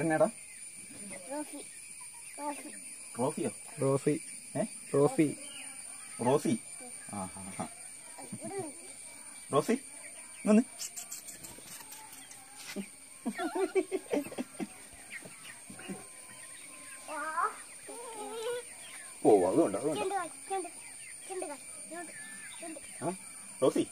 പേരെന്നാടാ റോഫി റോഫി ട്രോഫിയോ റോഫി ഏ റോഫി റോസി ആ ഹാ ഹാ റോസി നിന്ന് ഓ അതുകൊണ്ട് അതുകൊണ്ട് ചെണ്ടുകാൽ ചെണ്ട് ചെണ്ടുകാൽ ഇങ്ങോട്ട് ചെണ്ട് ആ റോസി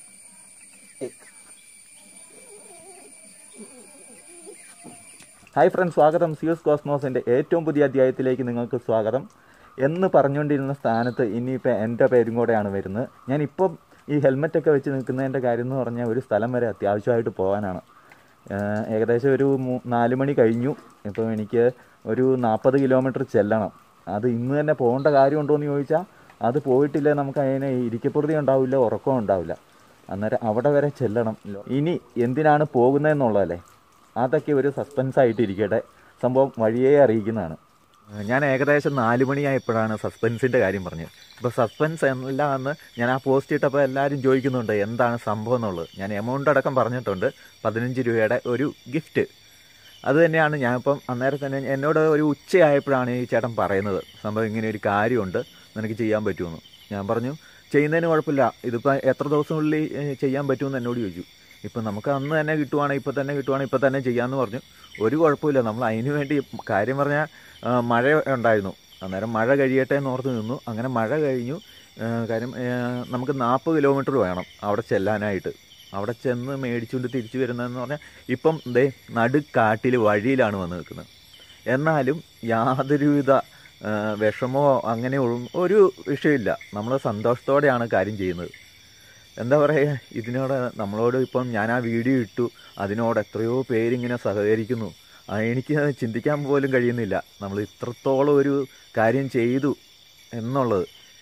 ഹായ് ഫ്രണ്ട്സ് സ്വാഗതം സിയസ് കോസ്മോസിൻ്റെ ഏറ്റവും പുതിയ അധ്യായത്തിലേക്ക് നിങ്ങൾക്ക് സ്വാഗതം എന്ന് പറഞ്ഞുകൊണ്ടിരുന്ന സ്ഥാനത്ത് ഇനിയിപ്പോൾ എൻ്റെ പേരും കൂടെയാണ് വരുന്നത് ഞാനിപ്പം ഈ ഹെൽമെറ്റൊക്കെ വെച്ച് നിൽക്കുന്നതിൻ്റെ കാര്യം എന്ന് പറഞ്ഞാൽ ഒരു സ്ഥലം വരെ അത്യാവശ്യമായിട്ട് പോകാനാണ് ഏഹ് ഏകദേശം ഒരു മൂ- നാല് മണി കഴിഞ്ഞു ഇപ്പോൾ എനിക്ക് ഒരു നാൽപ്പത് കിലോമീറ്റർ ചെല്ലണം അത് ഇന്ന് തന്നെ പോകേണ്ട കാര്യമുണ്ടോ എന്ന് ചോദിച്ചാൽ അത് പോയിട്ടില്ലേ നമുക്ക് അതിന് ഇരിക്കപ്പുറതി ഉണ്ടാവില്ല ഉറക്കം ഉണ്ടാവില്ല അന്നേരം അവിടെ വരെ ചെല്ലണം ഇനി എന്തിനാണ് പോകുന്നതെന്നുള്ളതല്ലേ അതൊക്കെ ഒരു സസ്പെൻസ് ആയിട്ട് ഇരിക്കട്ടെ സംഭവം വഴിയേ അറിയിക്കുന്നതാണ് ഞാൻ ഏകദേശം നാല് മണിയായപ്പോഴാണ് സസ്പെൻസിൻ്റെ കാര്യം പറഞ്ഞത് ഇപ്പോൾ സസ്പെൻസ് അല്ല എന്ന് ഞാൻ ആ പോസ്റ്റ് ഇട്ടപ്പോൾ എല്ലാവരും ചോദിക്കുന്നുണ്ട് എന്താണ് സംഭവം എന്നുള്ളത് ഞാൻ എമൗണ്ട് അടക്കം പറഞ്ഞിട്ടുണ്ട് പതിനഞ്ച് രൂപയുടെ ഒരു ഗിഫ്റ്റ് അത് തന്നെയാണ് ഞാനിപ്പം അന്നേരം തന്നെ എന്നോട് ഒരു ഉച്ചയായപ്പോഴാണ് ഈ ചേട്ടൻ പറയുന്നത് സംഭവം ഇങ്ങനെ ഒരു കാര്യമുണ്ട് നിനക്ക് ചെയ്യാൻ പറ്റുമെന്ന് ഞാൻ പറഞ്ഞു ചെയ്യുന്നതിന് കുഴപ്പമില്ല ഇതിപ്പോൾ എത്ര ദിവസത്തിനുള്ളിൽ ഏഹ്, ചെയ്യാൻ പറ്റുമെന്ന് എന്നോട് ചോദിച്ചു ഇപ്പം നമുക്ക് അന്ന് തന്നെ കിട്ടുവാണെങ്കിൽ ഇപ്പം തന്നെ കുട്ടുവാണെങ്കിൽ ഇപ്പം തന്നെ ചെയ്യാമെന്ന് പറഞ്ഞു ഒരു കുഴപ്പമില്ല നമ്മൾ അതിന് വേണ്ടി കാര്യം പറഞ്ഞാൽ ആ, മഴ ഉണ്ടായിരുന്നു അന്നേരം മഴ കഴിയട്ടെ എന്ന് ഓർത്ത് നിന്നു അങ്ങനെ മഴ കഴിഞ്ഞു ആ, കാര്യം ആ, നമുക്ക് നാൽപ്പത് കിലോമീറ്റർ വേണം അവിടെ ചെല്ലാനായിട്ട് അവിടെ ചെന്ന് മേടിച്ചുകൊണ്ട് തിരിച്ചു വരുന്നതെന്ന് പറഞ്ഞാൽ ഇപ്പം ദേ നടുക്കാട്ടിൽ വഴിയിലാണ് വന്ന് നിൽക്കുന്നത് എന്നാലും യാതൊരുവിധ ആ, വിഷമമോ അങ്ങനെ ഒ- ഒരു വിഷയമില്ല നമ്മൾ സന്തോഷത്തോടെയാണ് കാര്യം ചെയ്യുന്നത് എന്താ പറയുക ഇതിനോട് നമ്മളോട് ഇപ്പം ഞാൻ ആ വീഡിയോ ഇട്ടു അതിനോട് എത്രയോ പേരിങ്ങനെ സഹകരിക്കുന്നു ആ, എനിക്ക് ചിന്തിക്കാൻ പോലും കഴിയുന്നില്ല നമ്മൾ ഇത്രത്തോളം ഒരു കാര്യം ചെയ്തു എന്നുള്ളത്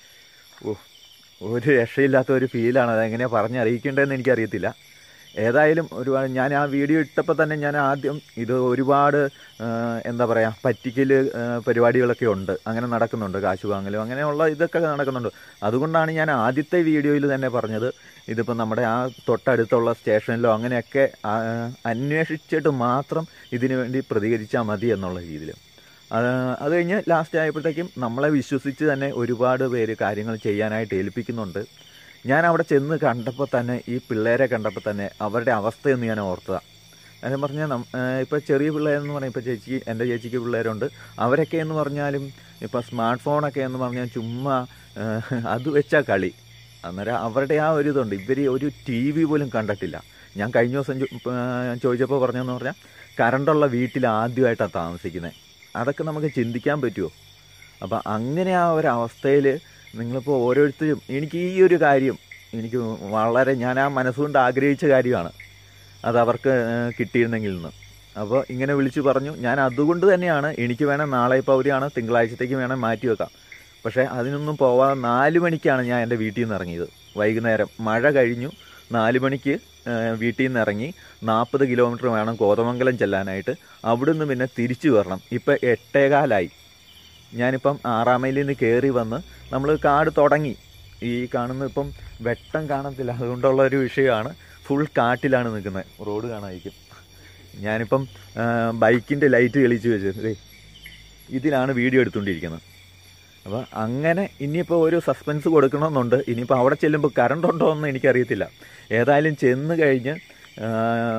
ഓ ഒരു രക്ഷയില്ലാത്ത ഒരു ഫീലാണ് അതെങ്ങനെയാണ് പറഞ്ഞറിയിക്കേണ്ടതെന്ന് എനിക്കറിയത്തില്ല ഏതായാലും ഒരുപാട് ഞാൻ ആ വീഡിയോ ഇട്ടപ്പോൾ തന്നെ ഞാൻ ആദ്യം ഇത് ഒരുപാട് ആ, എന്താ പറയുക പറ്റിക്കൽ ആ, പരിപാടികളൊക്കെ ഉണ്ട് അങ്ങനെ നടക്കുന്നുണ്ട് കാശ് വാങ്ങലും അങ്ങനെയുള്ള ഇതൊക്കെ നടക്കുന്നുണ്ട് അതുകൊണ്ടാണ് ഞാൻ ആദ്യത്തെ വീഡിയോയിൽ തന്നെ പറഞ്ഞത് ഇതിപ്പോൾ നമ്മുടെ ആ തൊട്ടടുത്തുള്ള സ്റ്റേഷനിലോ അങ്ങനെയൊക്കെ ആ, അന്വേഷിച്ചിട്ട് മാത്രം ഇതിനു വേണ്ടി പ്രതികരിച്ചാൽ മതി എന്നുള്ള രീതിയിൽ അത് അത് കഴിഞ്ഞ് ലാസ്റ്റ് ആയപ്പോഴത്തേക്കും നമ്മളെ വിശ്വസിച്ച് തന്നെ ഒരുപാട് പേര് കാര്യങ്ങൾ ചെയ്യാനായിട്ട് ഏൽപ്പിക്കുന്നുണ്ട് ഞാൻ അവിടെ ചെന്ന് കണ്ടപ്പോൾ തന്നെ ഈ പിള്ളേരെ കണ്ടപ്പോൾ തന്നെ അവരുടെ അവസ്ഥയൊന്ന് ഞാൻ ഓർത്തതാണ് കാര്യം പറഞ്ഞാൽ ഇപ്പോൾ ചെറിയ പിള്ളേരെന്ന് പറഞ്ഞാൽ ഇപ്പോൾ ചേച്ചി എൻ്റെ ചേച്ചിക്ക് പിള്ളേരുണ്ട് അവരൊക്കെ എന്ന് പറഞ്ഞാലും ഇപ്പോൾ സ്മാർട്ട് ഫോണൊക്കെ എന്ന് പറഞ്ഞാൽ ചുമ്മാ ഏഹ്, അത് വെച്ചാൽ കളി അന്നേരം അവരുടെ ആ ഒരു ഇതുണ്ട് ഇവർ ഒരു ടി വി പോലും കണ്ടിട്ടില്ല ഞാൻ കഴിഞ്ഞ ദിവസം ചോ- ഏഹ്, ചോദിച്ചപ്പോൾ പറഞ്ഞതെന്ന് പറഞ്ഞാൽ കറണ്ടുള്ള വീട്ടിൽ ആദ്യമായിട്ടാണ് താമസിക്കുന്നത് അതൊക്കെ നമുക്ക് ചിന്തിക്കാൻ പറ്റുമോ അപ്പം അങ്ങനെ ആ ഒരു അവസ്ഥയിൽ നിങ്ങളിപ്പോൾ ഓരോരുത്തരും എനിക്ക് ഈ ഒരു കാര്യം എനിക്ക് വളരെ ഞാൻ ആ മനസ്സുകൊണ്ട് ആഗ്രഹിച്ച കാര്യമാണ് അത് അവർക്ക് ഏഹ്, കിട്ടിയിരുന്നെങ്കിൽ നിന്ന് അപ്പോൾ ഇങ്ങനെ വിളിച്ചു പറഞ്ഞു ഞാൻ അതുകൊണ്ട് തന്നെയാണ് എനിക്ക് വേണം നാളെ ഇപ്പോൾ അവധിയാണ് തിങ്കളാഴ്ചത്തേക്ക് വേണം മാറ്റി വെക്കാം പക്ഷേ അതിനൊന്നും പോവാതെ നാല് മണിക്കാണ് ഞാൻ എൻ്റെ വീട്ടിൽ നിന്ന് ഇറങ്ങിയത് വൈകുന്നേരം മഴ കഴിഞ്ഞു നാല് മണിക്ക് ഏഹ്, വീട്ടിൽ നിന്ന് ഇറങ്ങി നാൽപ്പത് കിലോമീറ്റർ വേണം കോതമംഗലം ചെല്ലാനായിട്ട് അവിടുന്ന് പിന്നെ തിരിച്ചു വരണം ഇപ്പം എട്ടേകാലായി ഞാനിപ്പം ആറാം മൈലിൽ നിന്ന് കയറി വന്ന് നമ്മൾ കാട് തുടങ്ങി ഈ കാണുന്ന ഇപ്പം വെട്ടം കാണത്തില്ല അതുകൊണ്ടുള്ള ഒരു വിഷയമാണ് ഫുൾ കാട്ടിലാണ് നിൽക്കുന്നത് റോഡ് കാണാതിരിക്കും ഞാനിപ്പം ബൈക്കിൻ്റെ ലൈറ്റ് തെളിച്ച് വെച്ചത് ദേ, ഇതിലാണ് വീഡിയോ എടുത്തുകൊണ്ടിരിക്കുന്നത് അപ്പോൾ അങ്ങനെ ഇനിയിപ്പോൾ ഒരു സസ്പെൻസ് കൊടുക്കണമെന്നുണ്ട് ഇനിയിപ്പോൾ അവിടെ ചെല്ലുമ്പോൾ കറണ്ട് ഉണ്ടോ എന്ന് എനിക്കറിയത്തില്ല ഏതായാലും ചെന്ന് കഴിഞ്ഞ് ആ,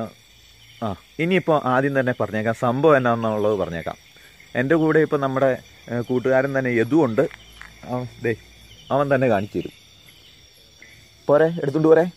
ആ ഇനിയിപ്പോൾ ആദ്യം തന്നെ പറഞ്ഞേക്കാം സംഭവം എന്നാണെന്നുള്ളത് പറഞ്ഞേക്കാം എൻ്റെ കൂടെ ഇപ്പോൾ നമ്മുടെ ഏ, കൂട്ടുകാരൻ തന്നെ യദുവുണ്ട് അവൻ ദേ അവൻ തന്നെ കാണിച്ചു തരും പോരെ എടുത്തുകൊണ്ട് പോരെ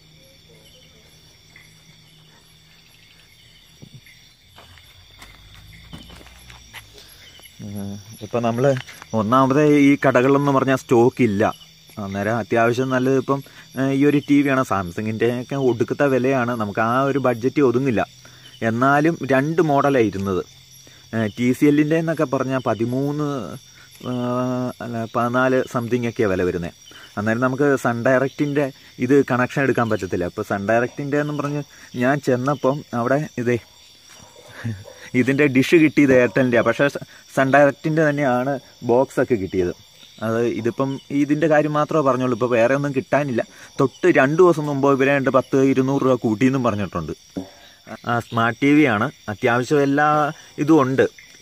ഇപ്പം നമ്മൾ ഒന്നാമത് ഈ കടകളിലെന്ന് പറഞ്ഞാൽ സ്റ്റോക്ക് ഇല്ല അന്നേരം അത്യാവശ്യം നല്ലത് ഇപ്പം ഏഹ്, ഈ ഒരു ടി വിയാണ് സാംസങ്ങിൻ്റെ ഒക്കെ ഒടുക്കത്തെ വിലയാണ് നമുക്ക് ആ ഒരു ബഡ്ജറ്റ് ഒതുങ്ങില്ല എന്നാലും രണ്ട് മോഡലാണ് ഇരുന്നത് ടി സി എല്ലിൻ്റെ എന്നൊക്കെ പറഞ്ഞാൽ പതിമൂന്ന് ഏഹ്, അല്ല പതിനാല് സംതിങ് ഒക്കെയാണ് വില വരുന്നത് അന്നേരം നമുക്ക് സൺ ഡയറക്റ്റിൻ്റെ ഇത് കണക്ഷൻ എടുക്കാൻ പറ്റത്തില്ല ഇപ്പോൾ സൺ ഡയറക്റ്റിൻ്റെ എന്നും പറഞ്ഞ് ഞാൻ ചെന്നപ്പം അവിടെ ഇതേ ഇതിൻ്റെ ഡിഷ് കിട്ടിയത് എയർടെലിൻ്റെ പക്ഷേ സൺ ഡയറക്റ്റിൻ്റെ തന്നെയാണ് ബോക്സ് ഒക്കെ കിട്ടിയത് അത് ഇതിപ്പം ഇതിൻ്റെ കാര്യം മാത്രമേ പറഞ്ഞുള്ളൂ ഇപ്പോൾ വേറെ ഒന്നും കിട്ടാനില്ല തൊട്ട് രണ്ട് ദിവസം മുമ്പ് ഇവരെ രണ്ട് പത്ത് ഇരുന്നൂറ് രൂപ കൂട്ടിയെന്നും പറഞ്ഞിട്ടുണ്ട് ആ സ്മാർട്ട് ടി വി ആണ് അത്യാവശ്യം എല്ലാ ഇതും ഉണ്ട്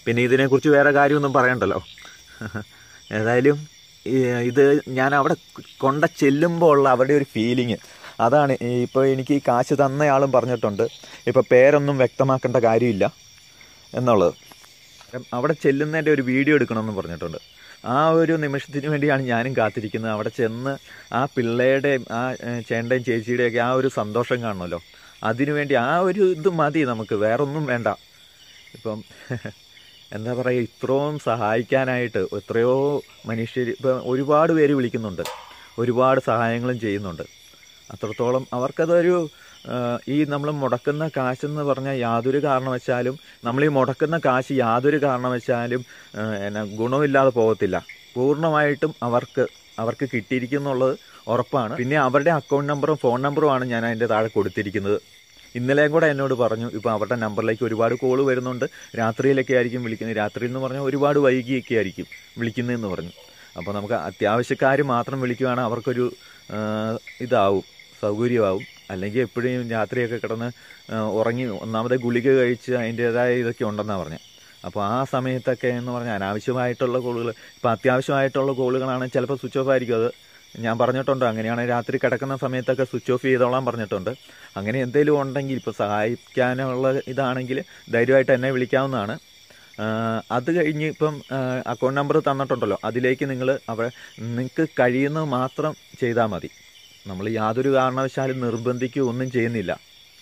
പിന്നെ ഇതിനെക്കുറിച്ച് വേറെ കാര്യമൊന്നും പറയണ്ടല്ലോ ഏതായാലും ഈ ഇത് ഞാൻ അവിടെ കൊണ്ട ചെല്ലുമ്പോൾ ഉള്ള അവരുടെ ഒരു ഫീലിങ് അതാണ് ഇപ്പോൾ എനിക്ക് ഈ കാശ് തന്നയാളും പറഞ്ഞിട്ടുണ്ട് ഇപ്പോൾ പേരൊന്നും വ്യക്തമാക്കേണ്ട കാര്യമില്ല എന്നുള്ളത് അവിടെ ചെല്ലുന്നതിൻ്റെ ഒരു വീഡിയോ എടുക്കണമെന്ന് പറഞ്ഞിട്ടുണ്ട് ആ ഒരു നിമിഷത്തിന് വേണ്ടിയാണ് ഞാനും കാത്തിരിക്കുന്നത് അവിടെ ചെന്ന് ആ പിള്ളേരുടെയും ആ ഏഹ്, ചേട്ടൻ്റെയും ചേച്ചിയുടെയൊക്കെ ആ ഒരു സന്തോഷം കാണണമല്ലോ അതിനുവേണ്ടി ആ ഒരു ഇത് മതി നമുക്ക് വേറൊന്നും വേണ്ട ഇപ്പം എന്താ പറയുക ഇത്രയും സഹായിക്കാനായിട്ട് എത്രയോ മനുഷ്യർ ഇപ്പം ഒരുപാട് പേര് വിളിക്കുന്നുണ്ട് ഒരുപാട് സഹായങ്ങളും ചെയ്യുന്നുണ്ട് അത്രത്തോളം അവർക്കതൊരു ആ, ഈ നമ്മൾ മുടക്കുന്ന കാശെന്ന് പറഞ്ഞാൽ യാതൊരു കാരണവശാലും നമ്മൾ ഈ മുടക്കുന്ന കാശ് യാതൊരു കാരണവശാലും ആ, എന്നാ ഗുണമില്ലാതെ പോകത്തില്ല പൂർണ്ണമായിട്ടും അവർക്ക് അവർക്ക് കിട്ടിയിരിക്കുന്നുള്ളത് ഉറപ്പാണ് പിന്നെ അവരുടെ അക്കൗണ്ട് നമ്പറും ഫോൺ നമ്പറുമാണ് ഞാൻ അതിൻ്റെ താഴെ കൊടുത്തിരിക്കുന്നത് ഇന്നലെയും കൂടെ എന്നോട് പറഞ്ഞു ഇപ്പോൾ അവരുടെ നമ്പറിലേക്ക് ഒരുപാട് കോള് വരുന്നുണ്ട് രാത്രിയിലൊക്കെ ആയിരിക്കും വിളിക്കുന്നത് രാത്രിയിൽ എന്ന് പറഞ്ഞാൽ ഒരുപാട് വൈകിയൊക്കെ ആയിരിക്കും വിളിക്കുന്നതെന്ന് പറഞ്ഞു അപ്പോൾ നമുക്ക് അത്യാവശ്യക്കാർ മാത്രം വിളിക്കുകയാണ് അവർക്കൊരു ആ, ഇതാവും സൗകര്യമാവും അല്ലെങ്കിൽ എപ്പോഴും രാത്രിയൊക്കെ കിടന്ന് ആ, ഉറങ്ങി ഒന്നാമതെ ഗുളിക കഴിച്ച് അതിൻ്റേതായ ഇതൊക്കെ ഉണ്ടെന്നാണ് പറഞ്ഞത് അപ്പോൾ ആ സമയത്തൊക്കെ എന്ന് പറഞ്ഞാൽ അനാവശ്യമായിട്ടുള്ള കോളുകൾ ഇപ്പോൾ അത്യാവശ്യമായിട്ടുള്ള കോളുകളാണ് ചിലപ്പോൾ സ്വിച്ച് ഓഫ് ആയിരിക്കും അത് ഞാൻ പറഞ്ഞിട്ടുണ്ട് അങ്ങനെയാണ് രാത്രി കിടക്കുന്ന സമയത്തൊക്കെ സ്വിച്ച് ഓഫ് ചെയ്തോളാൻ പറഞ്ഞിട്ടുണ്ട് അങ്ങനെ എന്തെങ്കിലും ഉണ്ടെങ്കിൽ ഇപ്പോൾ സഹായിക്കാനുള്ള ഇതാണെങ്കിൽ ധൈര്യമായിട്ട് എന്നെ വിളിക്കാവുന്നതാണ് ആ, അത് കഴിഞ്ഞ് ഇപ്പം അക്കൗണ്ട് നമ്പർ തന്നിട്ടുണ്ടല്ലോ അതിലേക്ക് നിങ്ങൾ അവ നിങ്ങൾക്ക് കഴിയുന്നത് മാത്രം ചെയ്താൽ മതി നമ്മൾ യാതൊരു കാരണവശാലും നിർബന്ധിക്കുക ഒന്നും ചെയ്യുന്നില്ല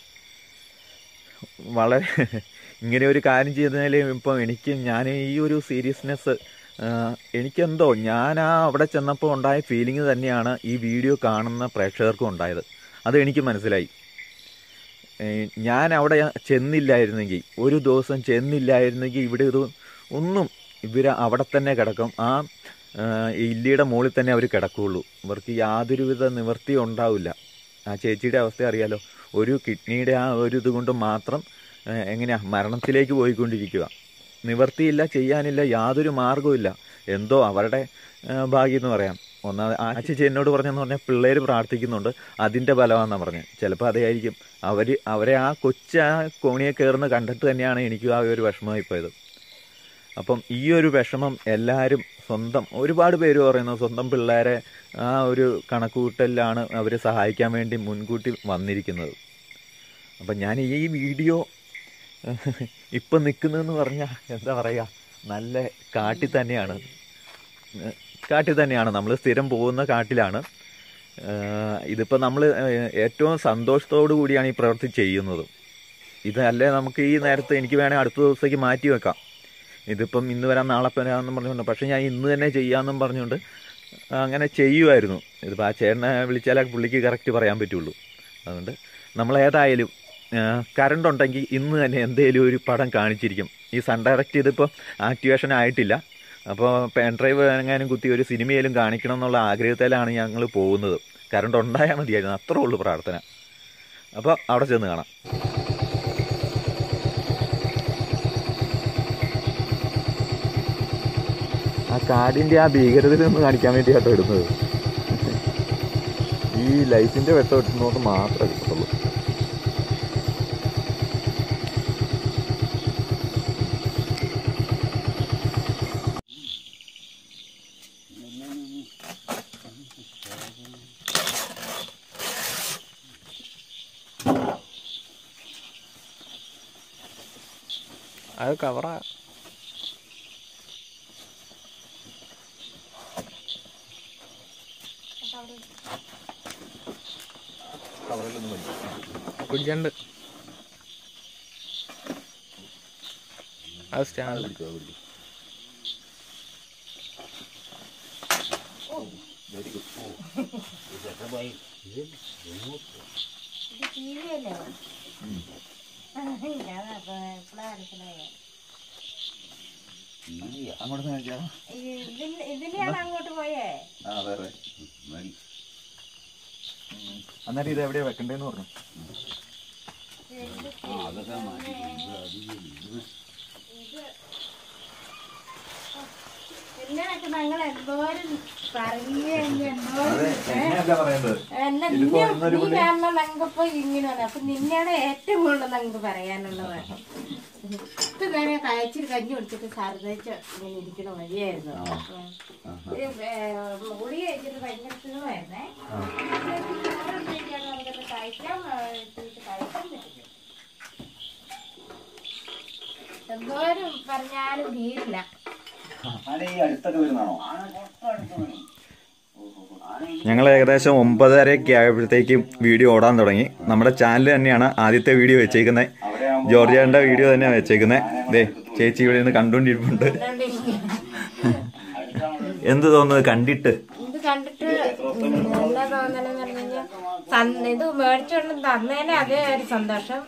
വളരെ ഇങ്ങനെ ഒരു കാര്യം ചെയ്തതിൽ ഇപ്പം എനിക്ക് ഞാൻ ഈ ഒരു സീരിയസ്നെസ് എനിക്കെന്തോ ഞാൻ ആ അവിടെ ചെന്നപ്പോൾ ഉണ്ടായ ഫീലിംഗ് തന്നെയാണ് ഈ വീഡിയോ കാണുന്ന പ്രേക്ഷകർക്കും ഉണ്ടായത് അത് എനിക്ക് മനസ്സിലായി ഏഹ് ഞാൻ അവിടെ ചെന്നില്ലായിരുന്നെങ്കിൽ ഒരു ദിവസം ചെന്നില്ലായിരുന്നെങ്കിൽ ഇവിടെ ഇത് ഒന്നും ഇവർ അവിടെ തന്നെ കിടക്കും ആ ഏഹ് ഇല്ലിയുടെ മുകളിൽ തന്നെ അവർ കിടക്കുകയുള്ളൂ ഇവർക്ക് യാതൊരുവിധ നിവൃത്തിയും ഉണ്ടാവില്ല ആ ചേച്ചിയുടെ അവസ്ഥ അറിയാലോ ഒരു കിഡ്നിയുടെ ആ ഒരു ഇത് കൊണ്ട് മാത്രം ഏഹ് എങ്ങനെയാ മരണത്തിലേക്ക് പോയിക്കൊണ്ടിരിക്കുക നിവർത്തിയില്ല ചെയ്യാനില്ല യാതൊരു മാർഗവുമില്ല എന്തോ അവരുടെ ഏഹ് ഭാഗ്യം എന്ന് പറയാം ഒന്നാമത് ആ ചേച്ചി എന്നോട് പറഞ്ഞെന്ന് പറഞ്ഞാൽ പിള്ളേർ പ്രാർത്ഥിക്കുന്നുണ്ട് അതിൻ്റെ ഫലമാണെന്നാണ് പറഞ്ഞത് ചിലപ്പോൾ അതായിരിക്കും അവർ അവരെ ആ കൊച്ച ആ കോണിയെ കയറുന്ന കണ്ടിട്ട് തന്നെയാണ് എനിക്കും ആ ഒരു വിഷമമായി പോയത് അപ്പം ഈ ഒരു വിഷമം എല്ലാവരും സ്വന്തം ഒരുപാട് പേര് പറയുന്നു സ്വന്തം പിള്ളേരെ ആ ഒരു കണക്കുകൂട്ടലിലാണ് അവർ സഹായിക്കാൻ വേണ്ടി മുൻകൂട്ടി വന്നിരിക്കുന്നത് അപ്പം ഞാൻ ഈ വീഡിയോ ഇപ്പം നിൽക്കുന്നതെന്ന് പറഞ്ഞാൽ എന്താ പറയുക നല്ല കാട്ടിൽ തന്നെയാണ് ഏഹ് കാട്ടിൽ തന്നെയാണ് നമ്മൾ സ്ഥിരം പോകുന്ന കാട്ടിലാണ് ഏഹ് ഇതിപ്പോൾ നമ്മൾ ഏറ്റവും സന്തോഷത്തോടു കൂടിയാണ് ഈ പ്രവൃത്തി ചെയ്യുന്നത് ഇതല്ലേ നമുക്ക് ഈ നേരത്തെ എനിക്ക് വേണേൽ അടുത്ത ദിവസത്തേക്ക് മാറ്റി വെക്കാം ഇതിപ്പം ഇന്ന് വരാം നാളെ വരാമെന്നും പറഞ്ഞുകൊണ്ട് പക്ഷേ ഞാൻ ഇന്ന് തന്നെ ചെയ്യാമെന്നും പറഞ്ഞുകൊണ്ട് അങ്ങനെ ചെയ്യുമായിരുന്നു ഇതിപ്പോൾ ആ ചേട്ടനെ വിളിച്ചാലേ പുള്ളിക്ക് കറക്റ്റ് പറയാൻ പറ്റുള്ളൂ അതുകൊണ്ട് നമ്മൾ ഏതായാലും കറണ്ട് ഉണ്ടെങ്കിൽ ഇന്ന് തന്നെ എന്തെങ്കിലും ഒരു പടം കാണിച്ചിരിക്കും ഈ സൺ ഡയറക്റ്റ് ഇതിപ്പോൾ ആക്ടിവേഷൻ ആയിട്ടില്ല അപ്പോൾ പെൻ ഡ്രൈവ് എങ്ങാനും കുത്തി ഒരു സിനിമയിലും കാണിക്കണം എന്നുള്ള ആഗ്രഹത്തിലാണ് ഞങ്ങൾ പോകുന്നത് കറണ്ട് ഉണ്ടായാൽ മതിയായിരുന്നു അത്രേ ഉള്ളൂ പ്രാർത്ഥന അപ്പോൾ അവിടെ ചെന്ന് കാണാം ആ കാടിന്റെ ആ ഭീകരതയിൽ നിന്ന് കാണിക്കാൻ വേണ്ടി കേട്ടോ ഇടുന്നത് ഈ ലൈറ്റിന്റെ വെട്ടം ഇട്ടുന്നോണ്ട് മാത്രമേ കിട്ടത്തുള്ളൂ അത് കവറാ കുടിച്ചുണ്ട് അത് സ്റ്റാൻഡ് അങ്ങോട്ട് നോക്കിയാ ഇതിലാണ് അങ്ങോട്ട് പോയേ ആ വേറെ അന്നേരം ഇത് എവിടെയാ വെക്കണ്ടേന്ന് പറഞ്ഞു എന്നൊക്കെ ഞങ്ങൾ എന്തോരം പറഞ്ഞു അതെ എന്നെയല്ല പറയേണ്ടത് എന്നെ ഇതിപ്പോ നിന്നെ ഇന്നൊരു നീ കാരണം ഞങ്ങൾക്കിപ്പോ ഇങ്ങനെയാണ് അപ്പൊ നിന്നെയാണ് ഏറ്റവും കൂടുതൽ ഞങ്ങൾക്ക് പറയാനുള്ളത് ഇത് നേരെ കഴിച്ചിട്ട് കഞ്ഞി കുടിച്ചിട്ട് ഛർദ്ദിച്ച് ഇങ്ങനെ ഇരിക്കണ വഴിയായിരുന്നു ഇത് ഏ, ഗുളിക കഴിച്ചിട്ട് ഭയങ്കര ക്ഷീണമായിരുന്നേ ചോറ് കഴിക്കാന്ന് പറഞ്ഞിട്ട് കഴിക്കാൻ ആ, ഇട്ടിട്ട് കഴിക്കാൻ പറ്റില്ല എന്തോരം പറഞ്ഞാലും തീരില്ല ഈ അടുത്തൊക്കെ വരുന്നതാണോ ഞങ്ങൾ ഏകദേശം ഒമ്പതരയൊക്കെ ആയപ്പോഴത്തേക്കും വീഡിയോ ഓടാൻ തുടങ്ങി നമ്മുടെ ചാനൽ തന്നെയാണ് ആദ്യത്തെ വീഡിയോ വെച്ചേക്കുന്നത് ജോർജിയാന്റെ വീഡിയോ തന്നെയാണ് വെച്ചേക്കുന്നത് ദേ ചേച്ചി ഇവിടെ നിന്ന് കണ്ടുകൊണ്ടിരിപ്പുണ്ട് എന്ത് തോന്നുന്നത് കണ്ടിട്ട് ഇത് കണ്ടിട്ട് എന്താ തോന്നലെന്ന് പറഞ്ഞു കഴിഞ്ഞാൽ തന്ന- ഇത് മേടിച്ചോണ്ട് തന്നേനെ അതേ ഒരു സന്തോഷം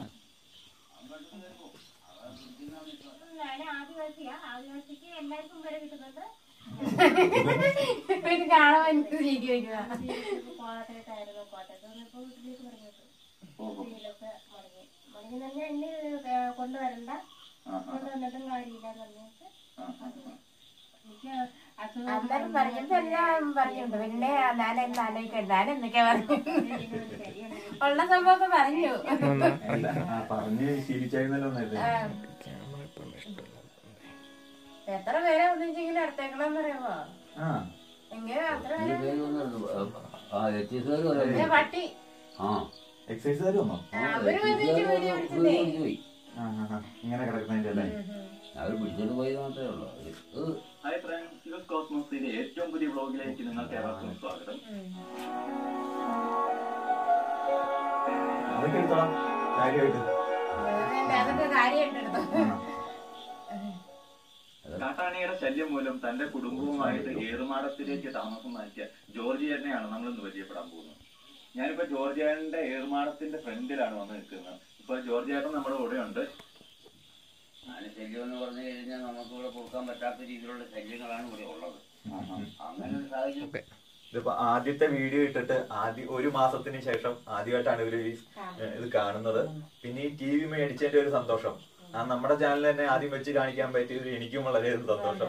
പിന്നെ കാണാൻ എനിക്ക് രീതി വയ്ക്കുക കോട്ടയത്തായിരുന്നു കോട്ടയത്ത് വന്നപ്പോ വീട്ടിലേക്ക് പറഞ്ഞു വീട്ടിലൊക്കെ മുടങ്ങി മുടങ്ങി തന്നെ എന്നെ ഏ, കൊണ്ടുവരണ്ട കൊണ്ടുവന്നിട്ടും കാര്യമില്ല എന്ന് പറഞ്ഞിട്ട് എനിക്ക് അസുഖം അന്നേരം പറഞ്ഞപ്പോ എല്ലാം പറഞ്ഞിട്ടുണ്ട് പിന്നെ ഞാൻ എന്ന് ആലോചിക്കണ്ട ഞാൻ എന്തൊക്കെയാ പറഞ്ഞു ഉള്ള സംഭവമൊക്കെ പറഞ്ഞു പറഞ്ഞ് ശീലിച്ചായിരുന്നല്ലോ ആ. എത്ര പേരെ ഒന്നിച്ചിങ്ങനെ എടുത്തേക്കണമെന്ന് അറിയാമോ ആ എങ്ങനെ അത്ര പേരെ ആ എത്തിയതുവരെ ഒരാൾ പിന്നെ പട്ടി ആ എക്സസൈസ് വന്നോ ആ, അവര് വന്നിട്ട് വീഡിയോ പിടിച്ചതേ പിടിച്ചു പോയി ആ, ആ, ആ. ഇങ്ങനെ കിടക്കുന്നതിന്റെ അല്ലേ അവർ പിടിച്ചോണ്ട് പോയത് മാത്രമേ ഉള്ളൂ അവര് ഇത് ഹായ് ഫ്രണ്ട്സ് യുവസ് കോസ്മോസിന്റെ ഏറ്റവും പുതിയ വ്ളോഗിലേക്ക് നിങ്ങൾക്ക് ഏവർക്കും സ്വാഗതം അതൊക്കെ എടുത്തോളാം കാര്യമായിട്ട് അതൊക്കെ കാര്യമായിട്ടെടുത്തു കാട്ടാനയുടെ ശല്യം മൂലം തന്റെ കുടുംബവുമായിട്ട് ഏറുമാടത്തിലേക്ക് താമസം മാറ്റിയ ജോർജിയനെയാണ് നമ്മൾ ഇന്ന് പരിചയപ്പെടാൻ പോകുന്നത് ഞാനിപ്പോ ജോർജിയന്റെ ഏറുമാടത്തിന്റെ ഫ്രണ്ടിലാണ് വന്ന് നിൽക്കുന്നത് ഇപ്പൊ ജോർജിയേട്ടൻ നമ്മുടെ കൂടെ ഉണ്ട് ആന ശല്യം എന്ന് പറഞ്ഞു കഴിഞ്ഞാൽ നമുക്ക് ഇവിടെ കൊടുക്കാൻ പറ്റാത്ത രീതിയിലുള്ള ശല്യങ്ങളാണ് ഇവിടെ ഉള്ളത് അങ്ങനെ ഒരു സാഹചര്യം ഇതിപ്പോ ആദ്യത്തെ വീഡിയോ ഇട്ടിട്ട് ആദ്യ ഒരു മാസത്തിന് ശേഷം ആദ്യമായിട്ടാണ് ഇവര് ഈ, ഏ, ഇത് കാണുന്നത് പിന്നെ ഈ ടി വി മേടിച്ചതിന്റെ ഒരു സന്തോഷം ആ നമ്മുടെ ചാനൽ തന്നെ ആദ്യം വെച്ച് കാണിക്കാൻ പറ്റിയത് എനിക്കും വളരെ സന്തോഷം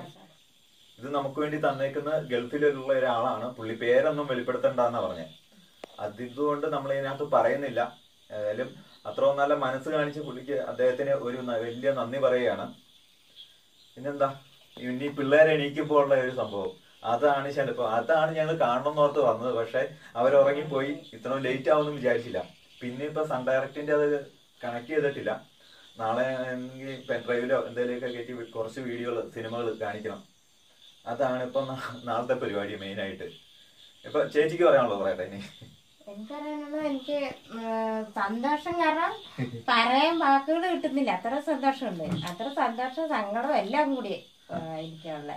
ഇത് നമുക്ക് വേണ്ടി തന്നേക്കുന്ന ഗൾഫിലുള്ള ഒരാളാണ് പുള്ളി പേരൊന്നും വെളിപ്പെടുത്തണ്ടെന്നാ പറഞ്ഞത് അതുകൊണ്ട് നമ്മൾ ഇതിനകത്ത് പറയുന്നില്ല ഏതായാലും അത്രയും നല്ല മനസ്സ് കാണിച്ച് പുള്ളിക്ക് അദ്ദേഹത്തിന് ഒരു ന- വലിയ നന്ദി പറയുകയാണ് പിന്നെന്താ ഇനി പിള്ളേരെ എണീക്കുമ്പോൾ ഉള്ള ഒരു സംഭവം അതാണ് ചിലപ്പോ അതാണ് ഞങ്ങൾ കാണണം ഓർത്ത് വന്നത് പക്ഷെ അവരുറങ്ങിപ്പോയി ഇത്രയും ലേറ്റ് ആവുമെന്ന് വിചാരിച്ചില്ല പിന്നെ ഇപ്പൊ സൺ ഡയറക്റ്റിന്റെ അത് കണക്ട് ചെയ്തിട്ടില്ല നാളെ എനിക്ക് പെൻഡ്രൈവിലോ എന്തെങ്കിലുമൊക്കെ കയറ്റി വി- കുറച്ച് വീഡിയോകൾ സിനിമകൾ കാണിക്കണം അതാണ് ഇപ്പൊ നാ- നാളത്തെ പരിപാടി മെയിൻ ആയിട്ട് ഇപ്പൊ ചേച്ചിക്ക് പറയാനുള്ളത് പറയട്ടെ ഇനി എനിക്കറിയാനുള്ളത് എനിക്ക് ഉം, സന്തോഷം കാരണം പറയാൻ വാക്കുകൾ കിട്ടുന്നില്ല അത്ര സന്തോഷമുണ്ട് അത്ര സന്തോഷം സങ്കടം എല്ലാം കൂടി ആ, എനിക്കുള്ള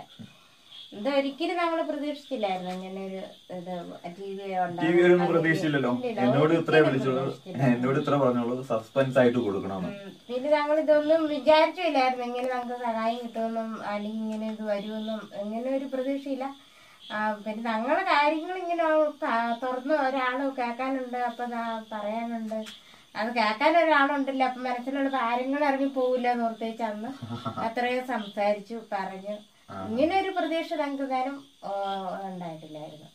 ഇത് ഒരിക്കലും നമ്മൾ പ്രതീക്ഷിച്ചില്ലായിരുന്നു ഇങ്ങനെ ഒരു ഇത് ടി വി ടി വി ഒന്നും പ്രതീക്ഷിച്ചില്ലല്ലോ എന്നോട് ഇത്രേ വിളിച്ചുള്ളൂ എന്നോട് ഇത്ര പറഞ്ഞോളൂ സസ്പെൻസ് ആയിട്ട് കൊടുക്കണമെന്ന് പിന്നെ ഞങ്ങൾ ഇതൊന്നും വിചാരിച്ചില്ലായിരുന്നു ഇങ്ങനെ നമുക്ക് സഹായം കിട്ടുമെന്നും അല്ലെങ്കിൽ ഇങ്ങനെ ഇത് വരുമെന്നും ഇങ്ങനെ ഒരു പ്രതീക്ഷയില്ല ആ, പിന്നെ ഞങ്ങളെ കാര്യങ്ങൾ ഇങ്ങനെ ക- തുറന്ന് ഒരാൾ കേൾക്കാനുണ്ട് അപ്പൊ ദാ പറയാനുണ്ട് അത് കേൾക്കാൻ ഒരാളുണ്ടല്ലോ അപ്പൊ മനസ്സിലുള്ള കാര്യങ്ങൾ ഇറങ്ങി പോവില്ല എന്ന് ഓർത്തേച്ച് അന്ന് അത്രയും സംസാരിച്ചു പറഞ്ഞു ഇങ്ങനെ ഒരു പ്രതീക്ഷ ഞങ്ങൾക്ക് നേരം ഉണ്ടായിട്ടില്ലായിരുന്നു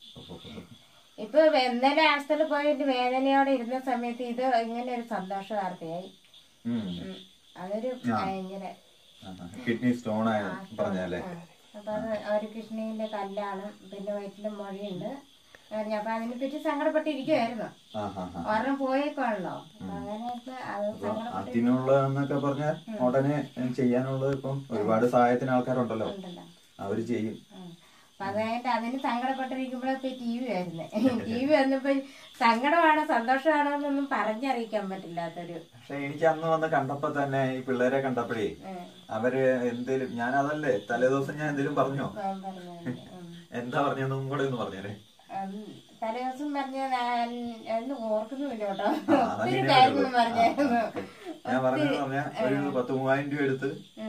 ഇപ്പൊ എന്നാലും ആസ്ഥയിൽ പോയിട്ട് വേദനയോടെ ഇരുന്ന സമയത്ത് ഇത് ഇങ്ങനെ ഒരു സന്തോഷ വാർത്തയായി ഉം. ഉം. അതൊരു ഭയങ്കര കിഡ്നി സ്റ്റോൺ ആയ പറഞ്ഞല്ലേ അപ്പൊ അത് ഒരു കൃഷ്ണന്റെ കല്ലാണ് പിന്നെ വയറ്റില് മൊഴിയുണ്ട് പറഞ്ഞു. അപ്പൊ അതിനെ പറ്റി സങ്കടപ്പെട്ടിരിക്കുവായിരുന്നു ആ ഹാ ഹാ ഒരെണ്ണം പോയേക്കാണല്ലോ അപ്പൊ അങ്ങനെയൊക്കെ അത് സങ്കടപ്പെട്ടിട്ടുണ്ടല്ലോ അതിനുള്ളതെന്നൊക്കെ പറഞ്ഞാൽ ഉടനെ ചെയ്യാനുള്ളത് ഇപ്പം ഒരുപാട് സഹായത്തിന് ആൾക്കാരുണ്ടല്ലോ അവര് ചെയ്യും അപ്പൊ അതായത് അതിന് സങ്കടപ്പെട്ടിരിക്കുമ്പോഴൊക്കെ ടി വി വരുന്നേ ടി വി വന്നപ്പോ സങ്കടമാണോ സന്തോഷമാണോ എന്നൊന്നും പറഞ്ഞറിയിക്കാൻ പറ്റില്ലാത്തൊരു പക്ഷെ എനിക്ക് അന്ന് വന്ന് കണ്ടപ്പോ തന്നെ ഈ പിള്ളേരെ കണ്ടപ്പോഴേ ഉം, അവര് എന്തേലും ഞാൻ അതല്ലേ തലേദിവസം ഞാൻ എന്തേലും പറഞ്ഞോ ഉം, പറഞ്ഞത്. ഉം. എന്താ പറഞ്ഞെന്നും കൂടെ ഒന്ന് പറഞ്ഞേരെ ഉം, തലേദിവസം പറഞ്ഞ ഞാൻ ഒന്നും ഓർക്കുന്നുമില്ല കേട്ടോ ആ, ഒത്തിരി അതങ്ങനെ കാര്യങ്ങൾ ഉള്ളൂ. പറഞ്ഞായിരുന്നു ഞാൻ പറഞ്ഞെന്ന് പറഞ്ഞാ ഒരു പത്ത് മൂവായിരം രൂപ എടുത്ത്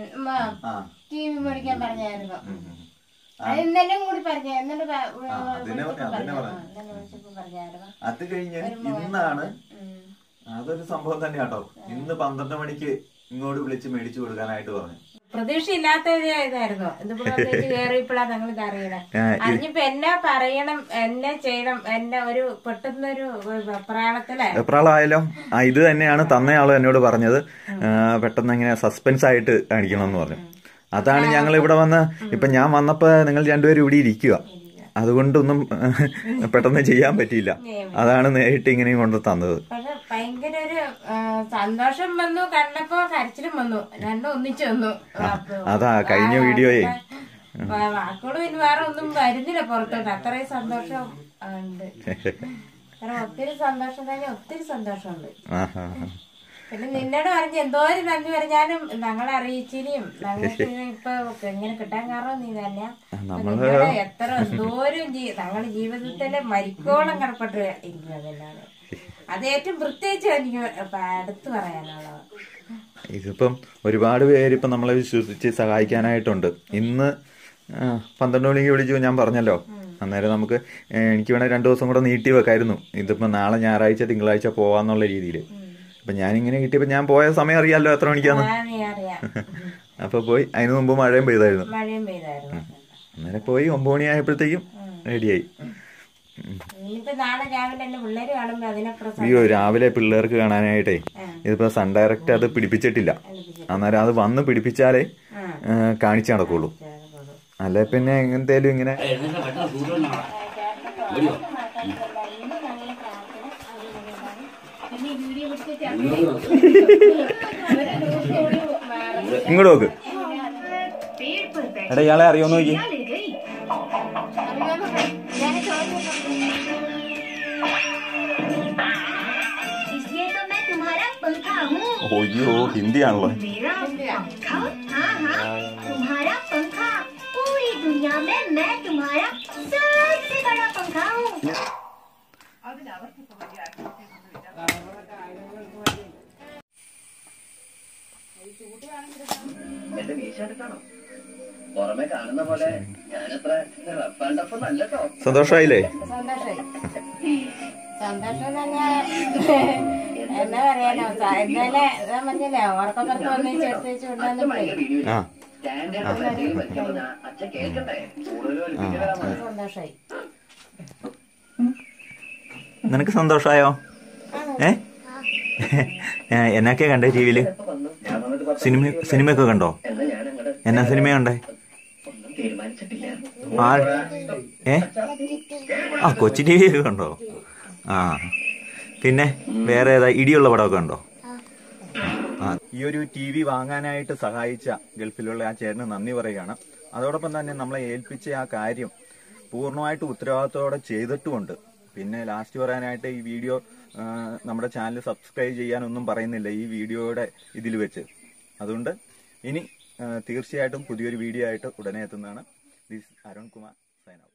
ആ ടി വി മേടിക്കാൻ പറഞ്ഞായിരുന്നു ഉം, ഉം. അത് ഇന്നലെ കൂടി പറഞ്ഞു ഇന്നലെ പ- ആ, അതിനെ വിളിച്ചപ്പോ അതിനെ പറഞ്ഞായിരുന്നു. പറഞ്ഞു. ഇന്നലെ വിളിച്ചപ്പോ പറഞ്ഞായിരുന്നു അത് കഴിഞ്ഞ് ഇന്നാണ് ഉം. അതൊരു സംഭവം തന്നെ കേട്ടോ ഇന്ന് പന്ത്രണ്ട് മണിക്ക് ഇങ്ങോട്ട് വിളിച്ച് മേടിച്ചു കൊടുക്കാനായിട്ട് പറഞ്ഞു പ്രതീക്ഷയില്ലാത്ത ഒരു ഇതായിരുന്നു ഇതിപ്പോ കയറിയപ്പോഴാണ് ഞങ്ങൾ ഇത് അറിയണേ അറിഞ്ഞപ്പോ എന്നെ പറയണം എന്നെ ചെയ്യണം എന്നെ ഒരു പെട്ടെന്നൊരു പ്രാണത്തിലെ എപ്രാളായാലോ ആ ഇത് തന്നെയാണ് തന്നയാളും എന്നോട് പറഞ്ഞത് ആ, പെട്ടെന്ന് ഇങ്ങനെ സസ്പെൻസ് ആയിട്ട് കാണിക്കണം എന്ന് പറഞ്ഞു അതാണ് ഞങ്ങൾ ഇവിടെ വന്ന് ഇപ്പൊ ഞാൻ വന്നപ്പോ നിങ്ങൾ രണ്ടുപേരും ഇവിടെ ഇരിക്കുക അതുകൊണ്ടൊന്നും പെട്ടെന്ന് ചെയ്യാൻ പറ്റിയില്ല അതാണ് നേരിട്ട് ഇങ്ങനെയും കൊണ്ട് തന്നത് പക്ഷെ ഭയങ്കര ഒരു ആ, സന്തോഷം വന്നു കണ്ടപ്പോ കരച്ചിലും വന്നു രണ്ടും ഒന്നിച്ചു വന്നു അപ്പൊ അതാ കഴിഞ്ഞ വീഡിയോയെ വാ- വാക്കുകൾ പിന്നെ വേറെ ഒന്നും വരുന്നില്ല പുറത്തോട്ട് അത്രയും സന്തോഷം ആ, ഉണ്ട് കാരണം ഒത്തിരി സന്തോഷം തന്നെ ഒത്തിരി സന്തോഷമുണ്ട് ആഹാ. പിന്നെ നിന്നോട് പറഞ്ഞ് എന്തോരം നന്ദി പറഞ്ഞാലും ഞങ്ങളെ അറിയിച്ചിനും ഞങ്ങൾക്ക് ഇപ്പൊ എങ്ങനെ കിട്ടാൻ കാരണം നീ തന്നെ നിന്നോട് എത്ര എന്തോരം ജീ- ഞങ്ങളുടെ ജീവിതത്തിലെ മരിക്കോളം കടപ്പെട്ട് ഇരിക്കുന്നതല്ലാതെ അത് ഏറ്റവും പ്രത്യേകിച്ച് എനിക്ക് അടുത്ത് പറയാനുള്ളത് ഇതിപ്പം ഒരുപാട് പേര് ഇപ്പം നമ്മളെ വിശ്വസിച്ച് സഹായിക്കാനായിട്ടുണ്ട് ഇന്ന് ആ, പന്ത്രണ്ട് മണിക്ക് വിളിച്ചു ഞാൻ പറഞ്ഞല്ലോ അന്നേരം നമുക്ക് ഏ, എനിക്ക് വേണേൽ രണ്ടു ദിവസം കൂടെ നീട്ടി വെക്കായിരുന്നു ഇതിപ്പോ നാളെ ഞായറാഴ്ച തിങ്കളാഴ്ച പോവാന്നുള്ള രീതിയിൽ അപ്പൊ ഞാനിങ്ങനെ കിട്ടിയപ്പോ ഞാൻ പോയ സമയം അറിയാലോ എത്ര മണിക്കാന്ന് ആ, നീ അറിയാം അപ്പൊ പോയി അതിനു മുമ്പ് മഴയും പെയ്തായിരുന്നു മഴയും പെയ്തായിരുന്നു അന്നേരം പോയി ഒമ്പത് മണി ആയപ്പോഴത്തേക്കും റെഡിയായി ഇനിയിപ്പോ നാളെ രാവിലെ എന്റെ പിള്ളേര് കാണുമ്പോ അതിനപ്പുറം അയ്യോ രാവിലെ പിള്ളേർക്ക് കാണാനായിട്ടേ ഇതിപ്പോ സൺ ഡയറക്റ്റ് അത് പിടിപ്പിച്ചിട്ടില്ല അന്നേരം അത് വന്ന് പിടിപ്പിച്ചാലേ ഏ, കാണിച്ചു നടക്കുള്ളൂ അല്ലെ പിന്നെ എങ്ങനത്തേലും ഇങ്ങനെ എന്നിട്ട് പെട്ടെന്ന് സൂര്യൻ ഓടിയോ ഇങ്ങോട്ട് നോക്ക് എടാ ഇയാളെ അറിയാവുന്ന നോക്കി इसलिए तो मैं तुम्हारा पंखा हूँ അയ്യോ ഹിന്ദിയാണല്ലോ मेरा पंखा हाँ हाँ तुम्हारा पंखा पूरी दुनिया में मैं तुम्हारा सबसे बड़ा पंखा हूँ എന്റെ മീശ എടുത്താണോ പുറമെ കാണുന്ന പോലെ ഞാനത്ര റഫാണ്ടപ്പം അല്ലട്ടോ സന്തോഷമായില്ലേ സന്തോഷമായി സന്തോഷം തന്നെ എന്നാ പറയാനോ സ- ഇന്നലെ ഞാൻ പറഞ്ഞില്ലേ ഓർക്കപ്പുറത്ത് വന്ന് ചേർത്ത് വെച്ച് കൊണ്ടുവന്നപ്പോഴേ ആ സ്റ്റാൻഡേർഡ് എന്തെങ്കിലും പറ്റിയ അച്ഛൻ കേൾക്കട്ടെ കൂടുതൽ വലിപ്പിക്കലാണ് സന്തോഷമായി നിനക്ക് സന്തോഷമായോ ഏ ഏ, എന്നൊക്കെ കണ്ടേ ടി വിയില് ഞാൻ വന്നിട്ട് പത്ത് സിനിമ സിനിമയൊക്കെ കണ്ടോ എന്നാ ഞാൻ അങ്ങോട്ട് എന്നാ സിനിമ കണ്ടേ ഒന്നും തീരുമാനിച്ചിട്ടില്ല ആ ഏ ആ കൊച്ചി ടി വി ഒക്കെ കണ്ടോ ആ പിന്നെ വേറെ ഏതാ ഇടിയുള്ള പടമൊക്കെ ഉണ്ടോ ആ ഈ ഒരു ടി വി വാങ്ങാനായിട്ട് സഹായിച്ച ഗൾഫിലുള്ള ആ ചേട്ടന് നന്ദി പറയുകയാണ് അതോടൊപ്പം തന്നെ നമ്മളെ ഏൽപ്പിച്ച ആ കാര്യം പൂർണ്ണമായിട്ട് ഉത്തരവാദിത്തോടെ ചെയ്തിട്ടുമുണ്ട് പിന്നെ ലാസ്റ്റ് പറയാനായിട്ട് ഈ വീഡിയോ ആ, നമ്മുടെ ചാനൽ സബ്സ്ക്രൈബ് ചെയ്യാനൊന്നും പറയുന്നില്ല ഈ വീഡിയോയുടെ ഇതിൽ വെച്ച് അതുകൊണ്ട് ഇനി ആ, തീർച്ചയായിട്ടും പുതിയൊരു വീഡിയോ ആയിട്ട് ഉടനെ എത്തുന്നതാണ് this Arun Kumar sign out